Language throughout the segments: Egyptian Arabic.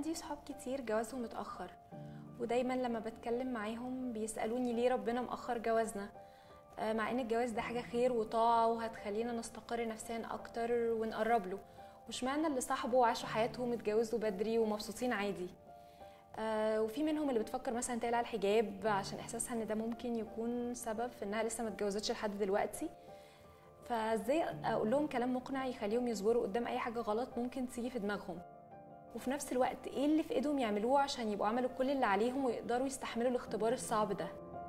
عندي صحاب كتير جوازهم متأخر ودايما لما بتكلم معاهم بيسألوني ليه ربنا مأخر جوازنا آه، مع ان الجواز ده حاجة خير وطاعة وهتخلينا نستقر نفسيا اكتر ونقرب له مش معنى اللي صاحبه وعاشوا حياتهم اتجوزوا بدري ومبسوطين عادي آه، وفي منهم اللي بتفكر مثلا تقلع الحجاب عشان احساسها ان ده ممكن يكون سبب في انها لسه ما اتجوزتش لحد دلوقتي فازاي اقول لهم كلام مقنع يخليهم يصبروا قدام اي حاجه غلط ممكن تيجي في دماغهم وفي نفس الوقت ايه اللي في ايدهم يعملوه عشان يبقوا عملوا كل اللي عليهم ويقدروا يستحملوا الاختبار الصعب ده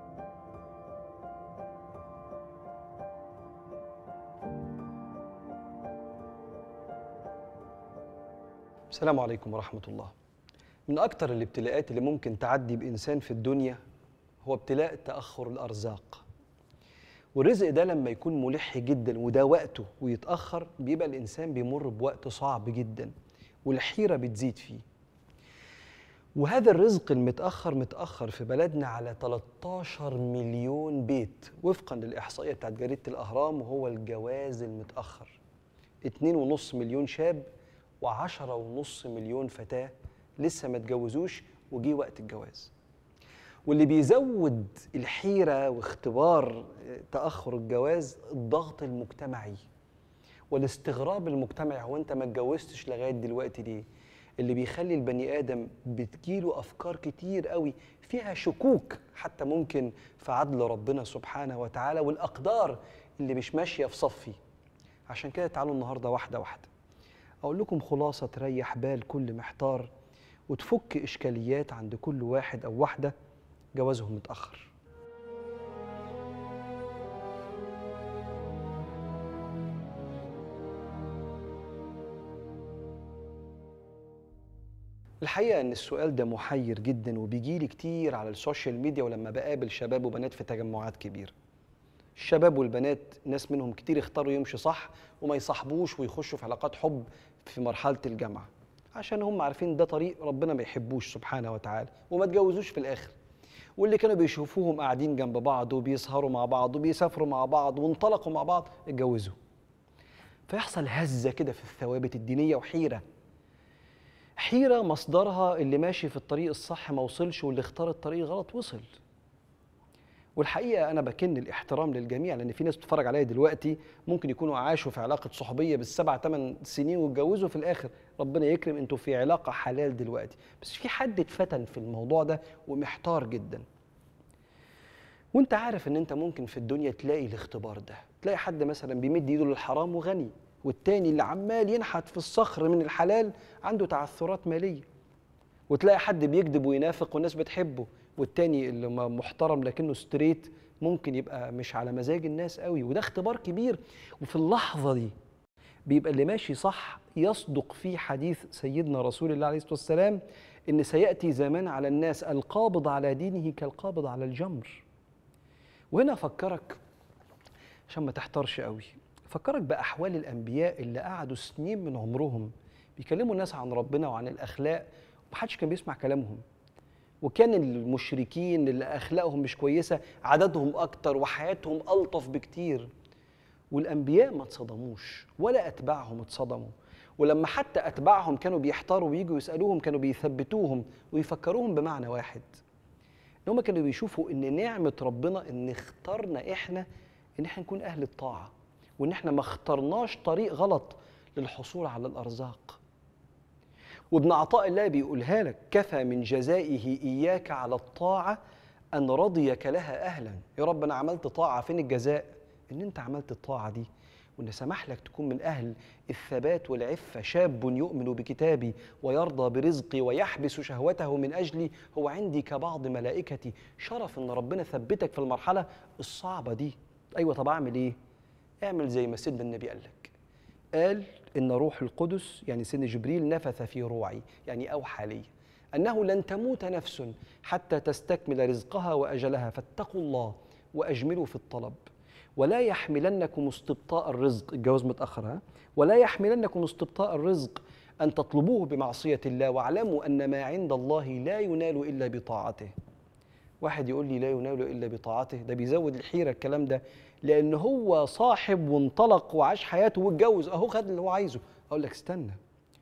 السلام عليكم ورحمة الله من أكتر الابتلاءات اللي ممكن تعدي بإنسان في الدنيا هو ابتلاء تأخر الأرزاق والرزق ده لما يكون ملح جدا وده وقته ويتأخر بيبقى الإنسان بيمر بوقت صعب جدا والحيرة بتزيد فيه وهذا الرزق المتأخر متأخر في بلدنا على 13 مليون بيت وفقا للإحصائية بتاعت جريدة الأهرام وهو الجواز المتأخر 2.5 مليون شاب وعشرة ونص مليون فتاة لسه ما اتجوزوش وجي وقت الجواز واللي بيزود الحيرة واختبار تأخر الجواز الضغط المجتمعي والاستغراب المجتمعي هو انت ما اتجوزتش لغاية دلوقتي ليه اللي بيخلي البني آدم بتجيله أفكار كتير قوي فيها شكوك حتى ممكن في عدل ربنا سبحانه وتعالى والأقدار اللي مش ماشية في صفي عشان كده تعالوا النهاردة واحدة واحدة أقول لكم خلاصة تريح بال كل محتار وتفك إشكاليات عند كل واحد أو واحدة جوازهم متأخر الحقيقة إن السؤال ده محير جدا وبيجيلي كتير على السوشيال ميديا ولما بقابل شباب وبنات في تجمعات كبيرة الشباب والبنات ناس منهم كتير اختاروا يمشوا صح وما يصاحبوش ويخشوا في علاقات حب في مرحلة الجامعة عشان هم عارفين ده طريق ربنا ما يحبوش سبحانه وتعالى وما اتجوزوش في الآخر واللي كانوا بيشوفوهم قاعدين جنب بعض وبيسهروا مع بعض وبيسافروا مع بعض وانطلقوا مع بعض اتجوزوا فيحصل هزة كده في الثوابت الدينية وحيرة حيرة مصدرها اللي ماشي في الطريق الصح ما وصلش واللي اختار الطريق غلط وصل والحقيقه انا بكن الاحترام للجميع لان في ناس بتتفرج عليا دلوقتي ممكن يكونوا عاشوا في علاقه صحوبيه بالسبع ثمان سنين واتجوزوا في الاخر ربنا يكرم انتوا في علاقه حلال دلوقتي بس في حد اتفتن في الموضوع ده ومحتار جدا وانت عارف ان انت ممكن في الدنيا تلاقي الاختبار ده تلاقي حد مثلا بيمد ايده للحرام وغني والتاني اللي عمال ينحت في الصخر من الحلال عنده تعثرات ماليه وتلاقي حد بيكذب وينافق والناس بتحبه والتاني اللي م- محترم لكنه ستريت ممكن يبقى مش على مزاج الناس قوي وده اختبار كبير وفي اللحظة دي بيبقى اللي ماشي صح يصدق فيه حديث سيدنا رسول الله عليه الصلاة والسلام إن سيأتي زمان على الناس القابض على دينه كالقابض على الجمر وهنا أفكرك عشان ما تحترش قوي أفكرك بأحوال الأنبياء اللي قعدوا سنين من عمرهم بيكلموا الناس عن ربنا وعن الأخلاق ومحدش كان بيسمع كلامهم وكان المشركين اللي اخلاقهم مش كويسه عددهم اكتر وحياتهم الطف بكتير والانبياء ما اتصدموش ولا اتباعهم اتصدموا ولما حتى اتباعهم كانوا بيحتاروا ويجوا يسالوهم كانوا بيثبتوهم ويفكروهم بمعنى واحد ان هم كانوا بيشوفوا ان نعمه ربنا ان اخترنا احنا ان احنا نكون اهل الطاعه وان احنا ما اخترناش طريق غلط للحصول على الارزاق وابن عطاء الله بيقولها لك كفى من جزائه إياك على الطاعة أن رضيك لها أهلا يا رب أنا عملت طاعة فين الجزاء إن أنت عملت الطاعة دي وإن سمح لك تكون من أهل الثبات والعفة شاب يؤمن بكتابي ويرضى برزقي ويحبس شهوته من أجلي هو عندي كبعض ملائكتي شرف إن ربنا ثبتك في المرحلة الصعبة دي أيوة طب أعمل إيه؟ اعمل زي ما سيدنا النبي قال لك قال إن روح القدس يعني سيدنا جبريل نفث في روعي يعني أوحى لي أنه لن تموت نفس حتى تستكمل رزقها وأجلها فاتقوا الله وأجملوا في الطلب ولا يحملنكم استبطاء الرزق الجواز متأخر ها ولا يحملنكم استبطاء الرزق أن تطلبوه بمعصية الله واعلموا أن ما عند الله لا ينال إلا بطاعته واحد يقول لي لا ينال الا بطاعته ده بيزود الحيره الكلام ده لان هو صاحب وانطلق وعاش حياته واتجوز اهو خد اللي هو عايزه اقول لك استنى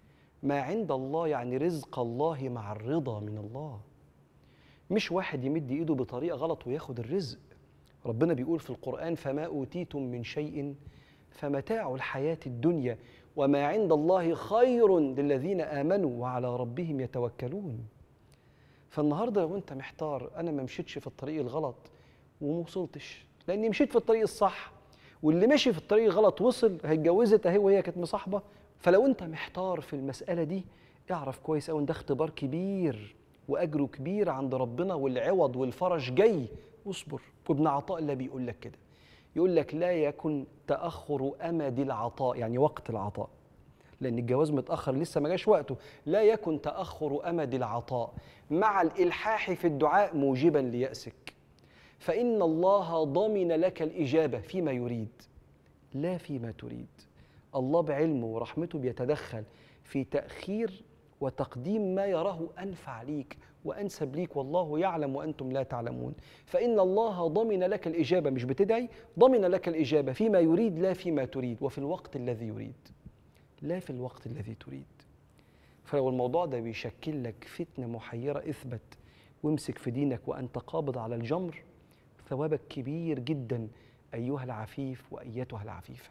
ما عند الله يعني رزق الله مع الرضا من الله مش واحد يمد ايده بطريقه غلط وياخد الرزق ربنا بيقول في القران فما اوتيتم من شيء فمتاع الحياه الدنيا وما عند الله خير للذين امنوا وعلى ربهم يتوكلون فالنهارده لو انت محتار انا ما مشيتش في الطريق الغلط وما وصلتش لاني مشيت في الطريق الصح واللي مشي في الطريق الغلط وصل هيتجوزت اهي وهي كانت مصاحبه فلو انت محتار في المساله دي اعرف كويس قوي ان ده اختبار كبير واجره كبير عند ربنا والعوض والفرج جاي واصبر وابن عطاء الله بيقول لك كده يقول لك لا يكن تاخر امد العطاء يعني وقت العطاء لان الجواز متاخر لسه ما جاش وقته لا يكن تاخر امد العطاء مع الالحاح في الدعاء موجبا لياسك فان الله ضمن لك الاجابه فيما يريد لا فيما تريد الله بعلمه ورحمته بيتدخل في تاخير وتقديم ما يراه انفع ليك وانسب ليك والله يعلم وانتم لا تعلمون فان الله ضمن لك الاجابه مش بتدعي ضمن لك الاجابه فيما يريد لا فيما تريد وفي الوقت الذي يريد لا في الوقت الذي تريد فلو الموضوع ده بيشكل لك فتنه محيره اثبت وامسك في دينك وانت قابض على الجمر ثوابك كبير جدا ايها العفيف وايتها العفيفه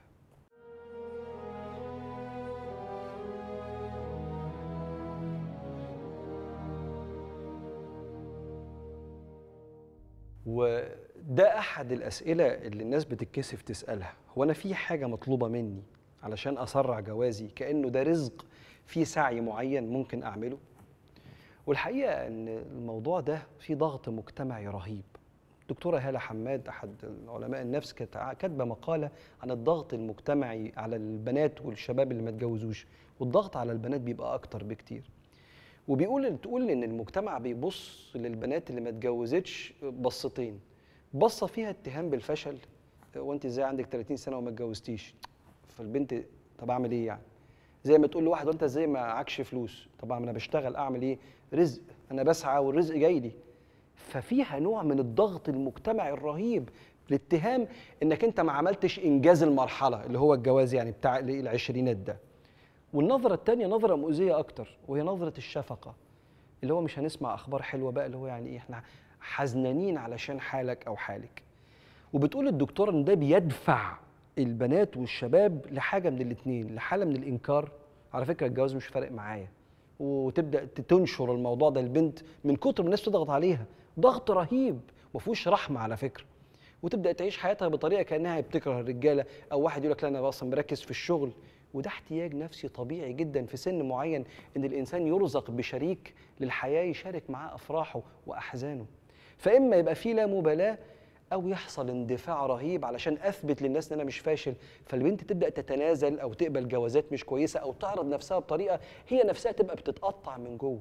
وده احد الاسئله اللي الناس بتتكسف تسالها هو انا في حاجه مطلوبه مني علشان اسرع جوازي كانه ده رزق في سعي معين ممكن اعمله والحقيقه ان الموضوع ده في ضغط مجتمعي رهيب دكتوره هاله حماد احد علماء النفس كانت كاتبه مقاله عن الضغط المجتمعي على البنات والشباب اللي ما اتجوزوش والضغط على البنات بيبقى اكتر بكتير وبيقول تقول ان المجتمع بيبص للبنات اللي ما اتجوزتش بصتين بصه فيها اتهام بالفشل وانت ازاي عندك 30 سنه وما اتجوزتيش فالبنت طب اعمل ايه يعني زي ما تقول لواحد وانت ازاي ما معكش فلوس طبعا انا بشتغل اعمل ايه رزق انا بسعى والرزق جاي لي ففيها نوع من الضغط المجتمعي الرهيب الاتهام انك انت ما عملتش انجاز المرحله اللي هو الجواز يعني بتاع العشرينات ده والنظره الثانيه نظره مؤذيه اكتر وهي نظره الشفقه اللي هو مش هنسمع اخبار حلوه بقى اللي هو يعني ايه احنا حزنانين علشان حالك او حالك وبتقول الدكتوره ان ده بيدفع البنات والشباب لحاجه من الاثنين لحاله من الانكار على فكره الجواز مش فارق معايا وتبدا تنشر الموضوع ده البنت من كتر ما الناس تضغط عليها ضغط رهيب ما فيهوش رحمه على فكره وتبدا تعيش حياتها بطريقه كانها بتكره الرجاله او واحد يقول لك لا انا اصلا مركز في الشغل وده احتياج نفسي طبيعي جدا في سن معين ان الانسان يرزق بشريك للحياه يشارك معاه افراحه واحزانه فاما يبقى في لا مبالاه او يحصل اندفاع رهيب علشان اثبت للناس ان انا مش فاشل فالبنت تبدا تتنازل او تقبل جوازات مش كويسه او تعرض نفسها بطريقه هي نفسها تبقى بتتقطع من جوه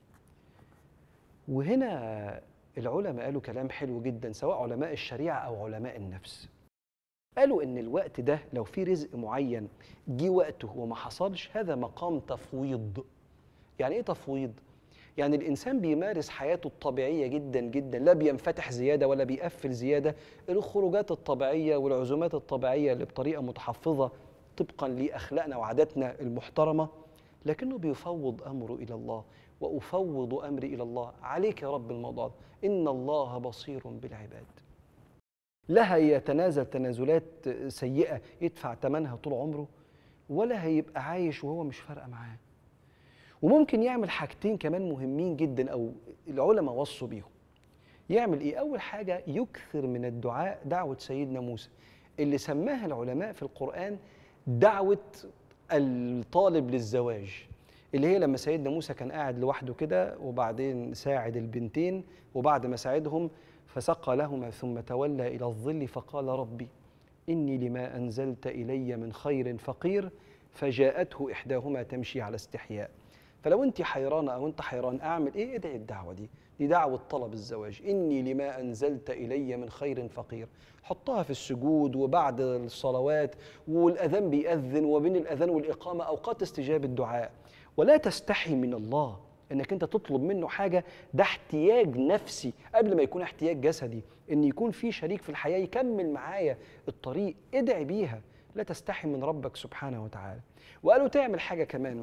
وهنا العلماء قالوا كلام حلو جدا سواء علماء الشريعه او علماء النفس قالوا ان الوقت ده لو في رزق معين جه وقته وما حصلش هذا مقام تفويض يعني ايه تفويض يعني الانسان بيمارس حياته الطبيعيه جدا جدا لا بينفتح زياده ولا بيقفل زياده الخروجات الطبيعيه والعزومات الطبيعيه اللي بطريقه متحفظه طبقا لاخلاقنا وعاداتنا المحترمه لكنه بيفوض امره الى الله وافوض امري الى الله عليك يا رب الموضوع ده ان الله بصير بالعباد لا هيتنازل تنازلات سيئه يدفع ثمنها طول عمره ولا هيبقى عايش وهو مش فارقه معاه وممكن يعمل حاجتين كمان مهمين جدا او العلماء وصوا بيهم يعمل ايه اول حاجه يكثر من الدعاء دعوه سيدنا موسى اللي سماها العلماء في القران دعوه الطالب للزواج اللي هي لما سيدنا موسى كان قاعد لوحده كده وبعدين ساعد البنتين وبعد ما ساعدهم فسقى لهما ثم تولى الى الظل فقال ربي اني لما انزلت الي من خير فقير فجاءته احداهما تمشي على استحياء فلو انت حيرانه او انت حيران اعمل ايه ادعي الدعوه دي دي دعوه طلب الزواج اني لما انزلت الي من خير فقير حطها في السجود وبعد الصلوات والاذان بيأذن وبين الاذان والاقامه اوقات استجابه الدعاء ولا تستحي من الله انك انت تطلب منه حاجه ده احتياج نفسي قبل ما يكون احتياج جسدي ان يكون في شريك في الحياه يكمل معايا الطريق ادعي بيها لا تستحي من ربك سبحانه وتعالى وقالوا تعمل حاجه كمان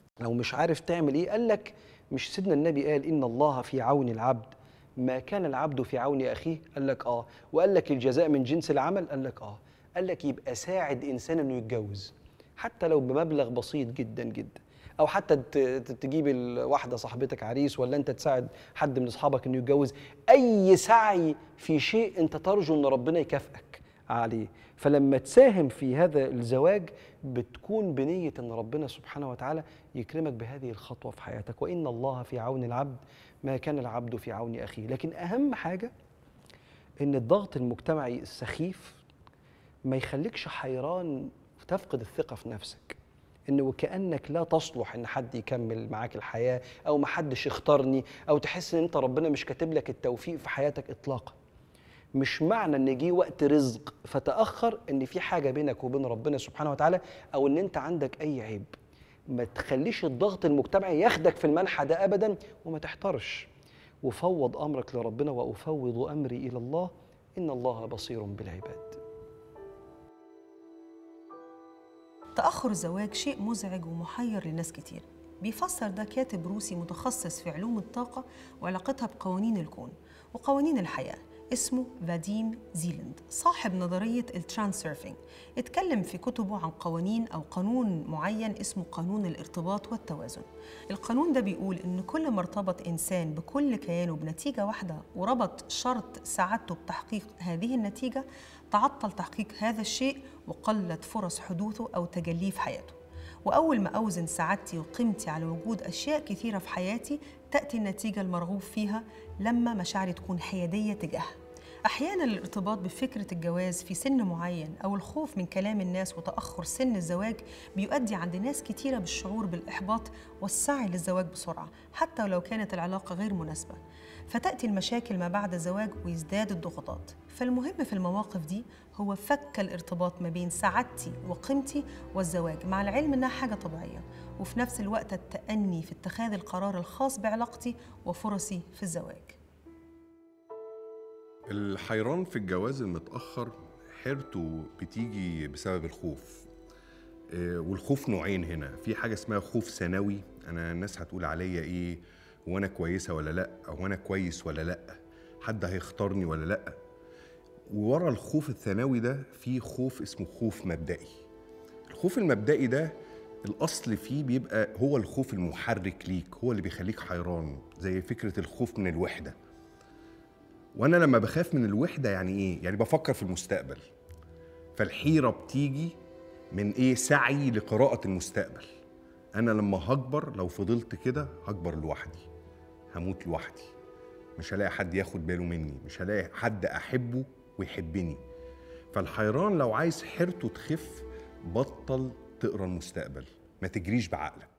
لو مش عارف تعمل ايه قال لك مش سيدنا النبي قال ان الله في عون العبد ما كان العبد في عون اخيه قال لك اه وقال لك الجزاء من جنس العمل قال لك اه قال لك يبقى ساعد انسان انه يتجوز حتى لو بمبلغ بسيط جدا جدا او حتى ت- ت- تجيب الواحده صاحبتك عريس ولا انت تساعد حد من اصحابك انه يتجوز اي سعي في شيء انت ترجو ان ربنا يكافئك عليه فلما تساهم في هذا الزواج بتكون بنيه ان ربنا سبحانه وتعالى يكرمك بهذه الخطوه في حياتك وان الله في عون العبد ما كان العبد في عون اخيه لكن اهم حاجه ان الضغط المجتمعي السخيف ما يخليكش حيران وتفقد الثقه في نفسك ان وكانك لا تصلح ان حد يكمل معاك الحياه او ما حدش اختارني او تحس ان انت ربنا مش كاتب لك التوفيق في حياتك اطلاقا مش معنى ان جه وقت رزق فتاخر ان في حاجه بينك وبين ربنا سبحانه وتعالى او ان انت عندك اي عيب ما تخليش الضغط المجتمعي ياخدك في المنحى ده ابدا وما تحترش وفوض امرك لربنا وافوض امري الى الله ان الله بصير بالعباد تأخر الزواج شيء مزعج ومحير لناس كتير بيفسر ده كاتب روسي متخصص في علوم الطاقة وعلاقتها بقوانين الكون وقوانين الحياة اسمه فاديم زيلند صاحب نظرية الترانسيرفينج اتكلم في كتبه عن قوانين أو قانون معين اسمه قانون الارتباط والتوازن القانون ده بيقول إن كل ما ارتبط إنسان بكل كيانه بنتيجة واحدة وربط شرط سعادته بتحقيق هذه النتيجة تعطل تحقيق هذا الشيء وقلت فرص حدوثه أو تجليه في حياته وأول ما أوزن سعادتي وقيمتي على وجود أشياء كثيرة في حياتي تأتي النتيجة المرغوب فيها لما مشاعري تكون حيادية تجاهها أحيانا الارتباط بفكرة الجواز في سن معين أو الخوف من كلام الناس وتأخر سن الزواج بيؤدي عند ناس كتيرة بالشعور بالإحباط والسعي للزواج بسرعة حتى ولو كانت العلاقة غير مناسبة فتأتي المشاكل ما بعد الزواج ويزداد الضغوطات فالمهم في المواقف دي هو فك الارتباط ما بين سعادتي وقيمتي والزواج مع العلم انها حاجه طبيعيه وفي نفس الوقت التأني في اتخاذ القرار الخاص بعلاقتي وفرصي في الزواج الحيران في الجواز المتأخر حيرته بتيجي بسبب الخوف آه، والخوف نوعين هنا في حاجة اسمها خوف ثانوي أنا الناس هتقول عليا إيه وأنا كويسة ولا لأ أو أنا كويس ولا لأ حد هيختارني ولا لأ وورا الخوف الثانوي ده في خوف اسمه خوف مبدئي الخوف المبدئي ده الأصل فيه بيبقى هو الخوف المحرك ليك هو اللي بيخليك حيران زي فكرة الخوف من الوحدة وانا لما بخاف من الوحده يعني ايه يعني بفكر في المستقبل فالحيره بتيجي من ايه سعي لقراءه المستقبل انا لما هكبر لو فضلت كده هكبر لوحدي هموت لوحدي مش هلاقي حد ياخد باله مني مش هلاقي حد احبه ويحبني فالحيران لو عايز حيرته تخف بطل تقرا المستقبل ما تجريش بعقلك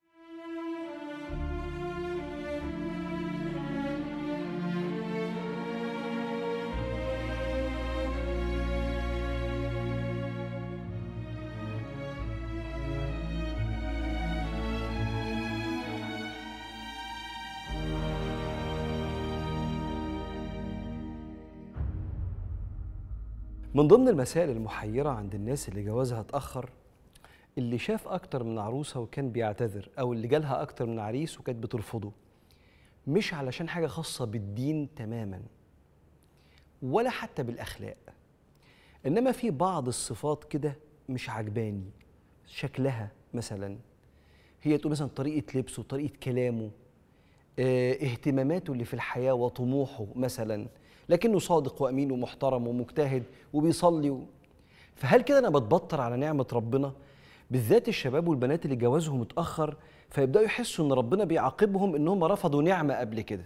من ضمن المسائل المحيرة عند الناس اللي جوازها اتأخر اللي شاف أكتر من عروسة وكان بيعتذر أو اللي جالها أكتر من عريس وكانت بترفضه مش علشان حاجة خاصة بالدين تماما ولا حتى بالأخلاق إنما في بعض الصفات كده مش عجباني شكلها مثلا هي تقول مثلا طريقة لبسه طريقة كلامه آه، اهتماماته اللي في الحياة وطموحه مثلا لكنه صادق وأمين ومحترم ومجتهد وبيصلي و... فهل كده أنا بتبطر على نعمة ربنا بالذات الشباب والبنات اللي جوازهم متأخر فيبدأوا يحسوا إن ربنا بيعاقبهم إنهم رفضوا نعمة قبل كده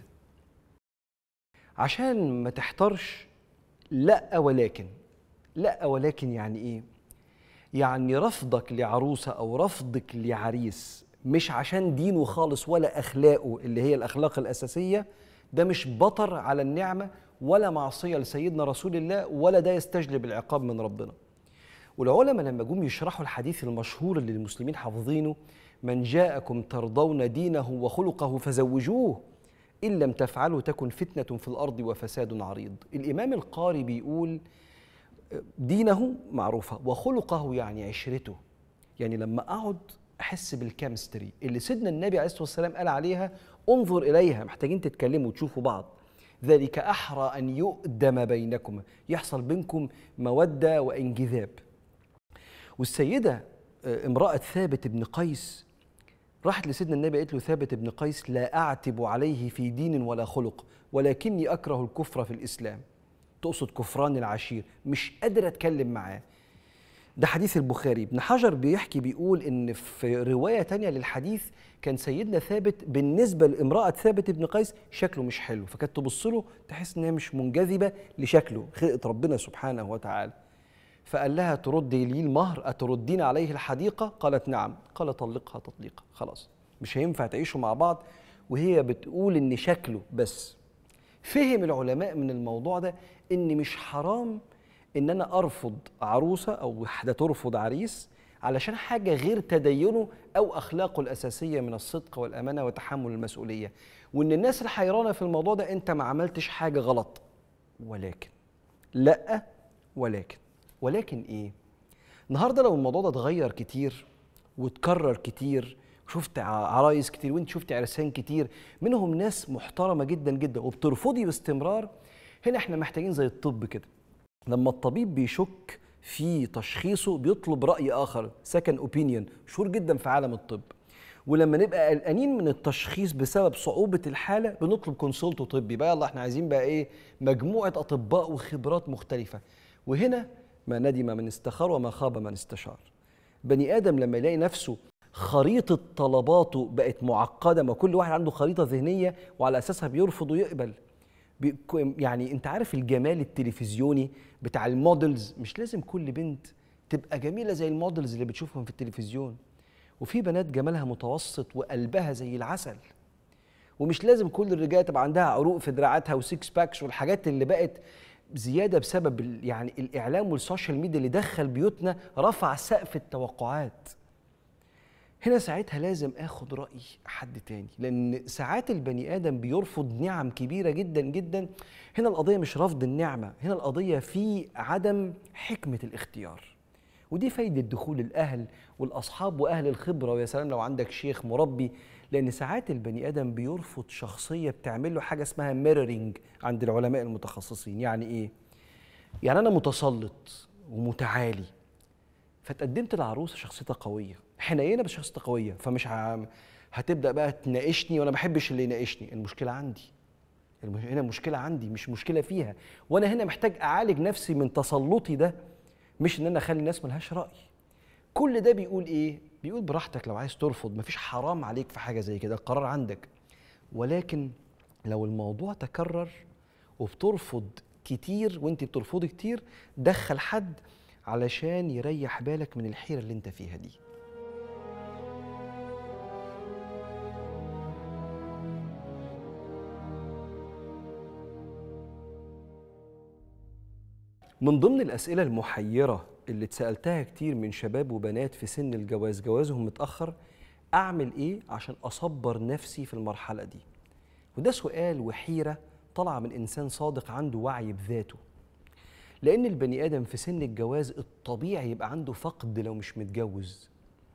عشان ما تحترش لا ولكن لا ولكن يعني إيه يعني رفضك لعروسة أو رفضك لعريس مش عشان دينه خالص ولا أخلاقه اللي هي الأخلاق الأساسية ده مش بطر على النعمة ولا معصية لسيدنا رسول الله ولا ده يستجلب العقاب من ربنا والعلماء لما جم يشرحوا الحديث المشهور اللي المسلمين حافظينه من جاءكم ترضون دينه وخلقه فزوجوه إن لم تفعلوا تكن فتنة في الأرض وفساد عريض الإمام القاري بيقول دينه معروفة وخلقه يعني عشرته يعني لما أقعد احس بالكيمستري اللي سيدنا النبي عليه الصلاه والسلام قال عليها انظر اليها محتاجين تتكلموا وتشوفوا بعض ذلك احرى ان يؤدم بينكما يحصل بينكم موده وانجذاب والسيده آه، امراه ثابت بن قيس راحت لسيدنا النبي قالت له ثابت بن قيس لا اعتب عليه في دين ولا خلق ولكني اكره الكفر في الاسلام تقصد كفران العشير مش قادر اتكلم معاه ده حديث البخاري ابن حجر بيحكي بيقول ان في روايه تانية للحديث كان سيدنا ثابت بالنسبه لامراه ثابت بن قيس شكله مش حلو فكانت تبص له تحس انها مش منجذبه لشكله خلقه ربنا سبحانه وتعالى فقال لها تردي لي المهر أتردين عليه الحديقة قالت نعم قال طلقها تطليقا خلاص مش هينفع تعيشوا مع بعض وهي بتقول إن شكله بس فهم العلماء من الموضوع ده إن مش حرام إن أنا أرفض عروسة أو واحدة ترفض عريس علشان حاجة غير تدينه أو أخلاقه الأساسية من الصدق والأمانة وتحمل المسؤولية وإن الناس الحيرانة في الموضوع ده أنت ما عملتش حاجة غلط ولكن لا ولكن ولكن ايه النهارده لو الموضوع ده اتغير كتير واتكرر كتير شفت ع- عرايس كتير وانت شفت عرسان كتير منهم ناس محترمه جدا جدا وبترفضي باستمرار هنا احنا محتاجين زي الطب كده لما الطبيب بيشك في تشخيصه بيطلب راي اخر سكن اوبينيون مشهور جدا في عالم الطب ولما نبقى قلقانين من التشخيص بسبب صعوبه الحاله بنطلب كونسلت طبي بقى يلا احنا عايزين بقى ايه مجموعه اطباء وخبرات مختلفه وهنا ما ندم من استخار وما خاب من استشار بني ادم لما يلاقي نفسه خريطه طلباته بقت معقده ما كل واحد عنده خريطه ذهنيه وعلى اساسها بيرفض ويقبل بي- يعني انت عارف الجمال التلفزيوني بتاع المودلز مش لازم كل بنت تبقى جميله زي المودلز اللي بتشوفهم في التلفزيون وفي بنات جمالها متوسط وقلبها زي العسل ومش لازم كل الرجال تبقى عندها عروق في دراعاتها وسيكس باكس والحاجات اللي بقت زياده بسبب ال- يعني الاعلام والسوشيال ميديا اللي دخل بيوتنا رفع سقف التوقعات هنا ساعتها لازم اخد راي حد تاني لان ساعات البني ادم بيرفض نعم كبيره جدا جدا هنا القضيه مش رفض النعمه هنا القضيه في عدم حكمه الاختيار ودي فايدة دخول الأهل والأصحاب وأهل الخبرة ويا سلام لو عندك شيخ مربي لأن ساعات البني آدم بيرفض شخصية بتعمل له حاجة اسمها ميرورينج عند العلماء المتخصصين يعني إيه؟ يعني أنا متسلط ومتعالي فتقدمت لعروسة شخصيتها قوية حنينة بس شخصيتها قوية فمش ه- هتبدأ بقى تناقشني وأنا ما بحبش اللي يناقشني المشكلة عندي المش- هنا مشكلة عندي مش مشكلة فيها وأنا هنا محتاج أعالج نفسي من تسلطي ده مش إن أنا أخلي الناس ملهاش رأي كل ده بيقول إيه؟ بيقول براحتك لو عايز ترفض مفيش حرام عليك في حاجة زي كده القرار عندك ولكن لو الموضوع تكرر وبترفض كتير وانت بترفضي كتير دخل حد علشان يريح بالك من الحيرة اللي انت فيها دي من ضمن الأسئلة المحيرة اللي اتسألتها كتير من شباب وبنات في سن الجواز جوازهم متأخر أعمل إيه عشان أصبر نفسي في المرحلة دي وده سؤال وحيرة طالعة من إنسان صادق عنده وعي بذاته لأن البني آدم في سن الجواز الطبيعي يبقى عنده فقد لو مش متجوز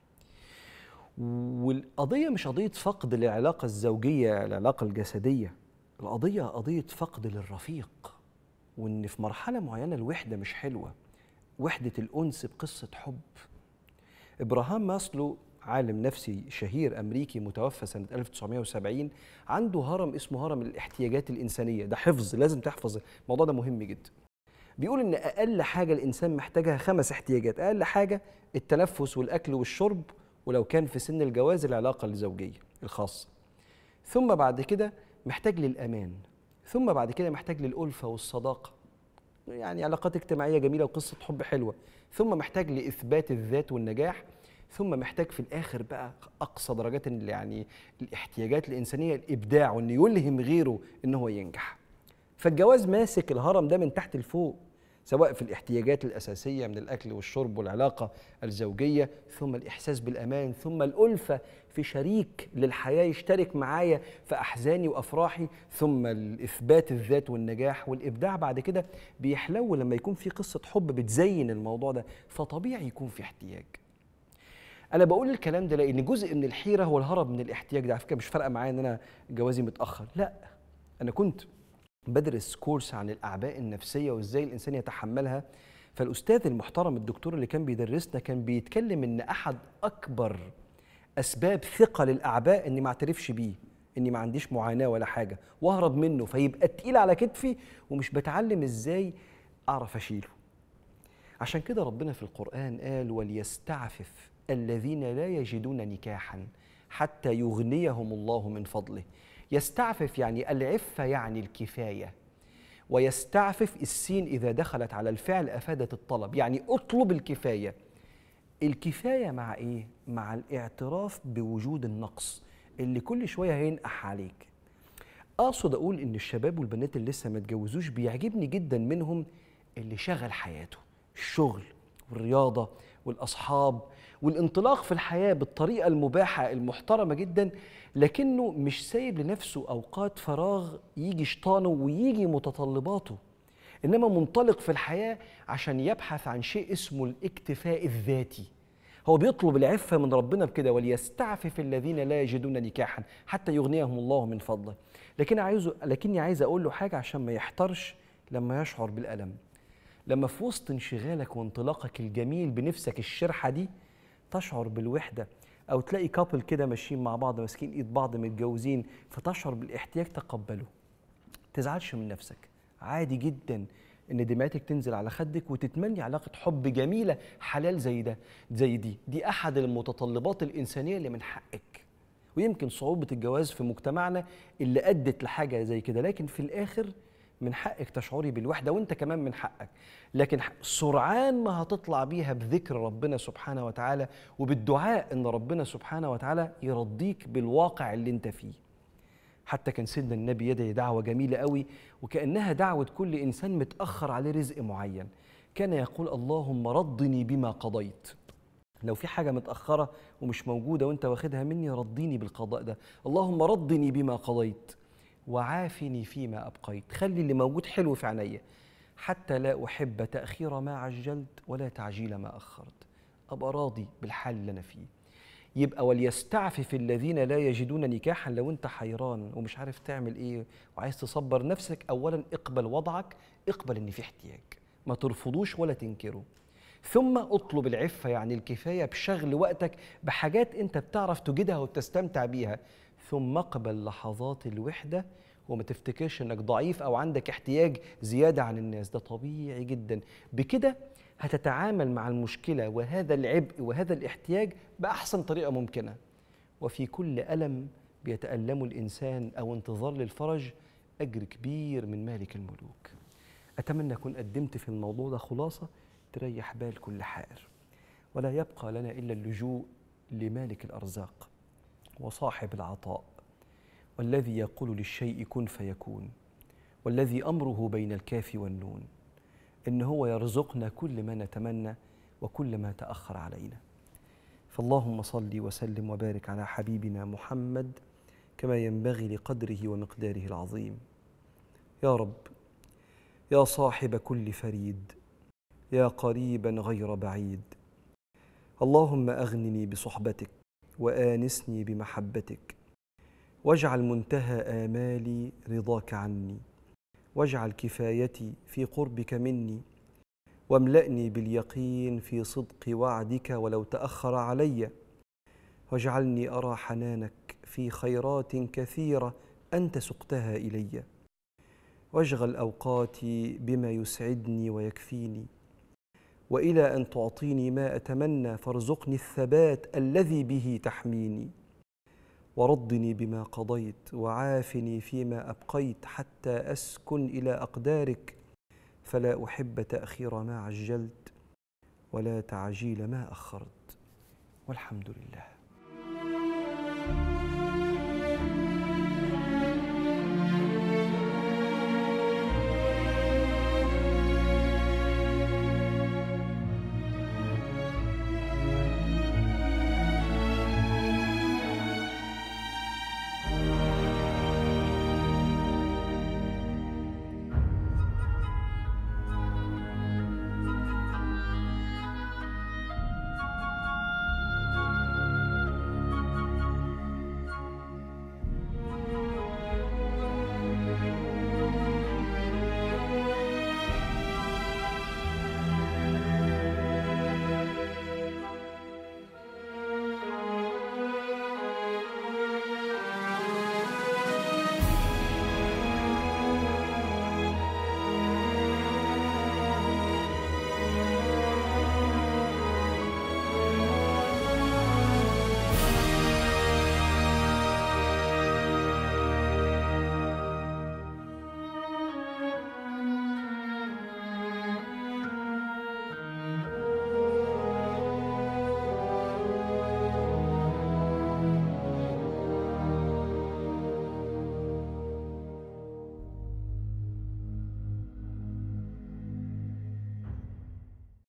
والقضية مش قضية فقد للعلاقة الزوجية العلاقة الجسدية القضية قضية فقد للرفيق وإن في مرحلة معينة الوحدة مش حلوة وحدة الأنس بقصة حب إبراهام ماسلو عالم نفسي شهير أمريكي متوفى سنة 1970 عنده هرم اسمه هرم الاحتياجات الإنسانية ده حفظ لازم تحفظ الموضوع ده مهم جدا بيقول إن أقل حاجة الإنسان محتاجها خمس احتياجات أقل حاجة التنفس والأكل والشرب ولو كان في سن الجواز العلاقة الزوجية الخاصة ثم بعد كده محتاج للأمان ثم بعد كده محتاج للألفة والصداقة يعني علاقات اجتماعية جميلة وقصة حب حلوة ثم محتاج لإثبات الذات والنجاح ثم محتاج في الآخر بقى أقصى درجات ال- يعني الاحتياجات الإنسانية الإبداع وإنه يلهم غيره إن هو ينجح فالجواز ماسك الهرم ده من تحت لفوق سواء في الاحتياجات الأساسية من الأكل والشرب والعلاقة الزوجية ثم الإحساس بالأمان ثم الألفة في شريك للحياة يشترك معايا في أحزاني وأفراحي ثم الإثبات الذات والنجاح والإبداع بعد كده بيحلو لما يكون في قصة حب بتزين الموضوع ده فطبيعي يكون في احتياج انا بقول الكلام ده لان جزء من الحيره هو الهرب من الاحتياج ده على فكره مش فارقه معايا ان انا جوازي متاخر لا انا كنت بدرس كورس عن الاعباء النفسيه وازاي الانسان يتحملها فالاستاذ المحترم الدكتور اللي كان بيدرسنا كان بيتكلم ان احد اكبر اسباب ثقه الاعباء اني ما اعترفش بيه اني ما عنديش معاناه ولا حاجه واهرب منه فيبقى تقيل على كتفي ومش بتعلم ازاي اعرف اشيله عشان كده ربنا في القرآن قال وليستعفف الذين لا يجدون نكاحا حتى يغنيهم الله من فضله يستعفف يعني العفة يعني الكفاية ويستعفف السين إذا دخلت على الفعل أفادت الطلب يعني اطلب الكفاية الكفاية مع إيه؟ مع الاعتراف بوجود النقص اللي كل شوية هينقح عليك اقصد اقول ان الشباب والبنات اللي لسه ما اتجوزوش بيعجبني جدا منهم اللي شغل حياته الشغل والرياضه والاصحاب والانطلاق في الحياه بالطريقه المباحه المحترمه جدا لكنه مش سايب لنفسه اوقات فراغ يجي شيطانه ويجي متطلباته انما منطلق في الحياه عشان يبحث عن شيء اسمه الاكتفاء الذاتي هو بيطلب العفه من ربنا بكده وليستعفف الذين لا يجدون نكاحا حتى يغنيهم الله من فضله لكن عايزه لكني عايز اقول له حاجه عشان ما يحترش لما يشعر بالالم لما في وسط انشغالك وانطلاقك الجميل بنفسك الشرحه دي تشعر بالوحده او تلاقي كابل كده ماشيين مع بعض ماسكين ايد بعض متجوزين فتشعر بالاحتياج تقبله تزعلش من نفسك عادي جدا ان دمعتك تنزل على خدك وتتمني علاقه حب جميله حلال زي ده زي دي دي احد المتطلبات الانسانيه اللي من حقك ويمكن صعوبه الجواز في مجتمعنا اللي ادت لحاجه زي كده لكن في الاخر من حقك تشعري بالوحده وانت كمان من حقك لكن ح- سرعان ما هتطلع بيها بذكر ربنا سبحانه وتعالى وبالدعاء ان ربنا سبحانه وتعالى يرضيك بالواقع اللي انت فيه حتى كان سيدنا النبي يدعي دعوة جميلة قوي وكأنها دعوة كل إنسان متأخر عليه رزق معين كان يقول اللهم رضني بما قضيت لو في حاجة متأخرة ومش موجودة وانت واخدها مني رضيني بالقضاء ده اللهم رضني بما قضيت وعافني فيما أبقيت خلي اللي موجود حلو في عينيا حتى لا أحب تأخير ما عجلت ولا تعجيل ما أخرت أبقى راضي بالحال اللي أنا فيه يبقى وليستعفف الذين لا يجدون نكاحا لو انت حيران ومش عارف تعمل ايه وعايز تصبر نفسك اولا اقبل وضعك اقبل ان في احتياج ما ترفضوش ولا تنكره ثم اطلب العفه يعني الكفايه بشغل وقتك بحاجات انت بتعرف تجدها وبتستمتع بيها ثم اقبل لحظات الوحده وما تفتكرش انك ضعيف او عندك احتياج زياده عن الناس ده طبيعي جدا بكده هتتعامل مع المشكله وهذا العبء وهذا الاحتياج باحسن طريقه ممكنه وفي كل الم بيتالمه الانسان او انتظار للفرج اجر كبير من مالك الملوك اتمنى اكون قدمت في الموضوع ده خلاصه تريح بال كل حائر ولا يبقى لنا الا اللجوء لمالك الارزاق وصاحب العطاء والذي يقول للشيء كن فيكون والذي امره بين الكاف والنون ان هو يرزقنا كل ما نتمنى وكل ما تاخر علينا فاللهم صل وسلم وبارك على حبيبنا محمد كما ينبغي لقدره ومقداره العظيم يا رب يا صاحب كل فريد يا قريبا غير بعيد اللهم اغنني بصحبتك وانسني بمحبتك واجعل منتهى امالي رضاك عني واجعل كفايتي في قربك مني واملأني باليقين في صدق وعدك ولو تأخر علي واجعلني أرى حنانك في خيرات كثيرة أنت سقتها إلي واشغل أوقاتي بما يسعدني ويكفيني وإلى أن تعطيني ما أتمنى فارزقني الثبات الذي به تحميني ورضني بما قضيت وعافني فيما ابقيت حتى اسكن الى اقدارك فلا احب تاخير ما عجلت ولا تعجيل ما اخرت والحمد لله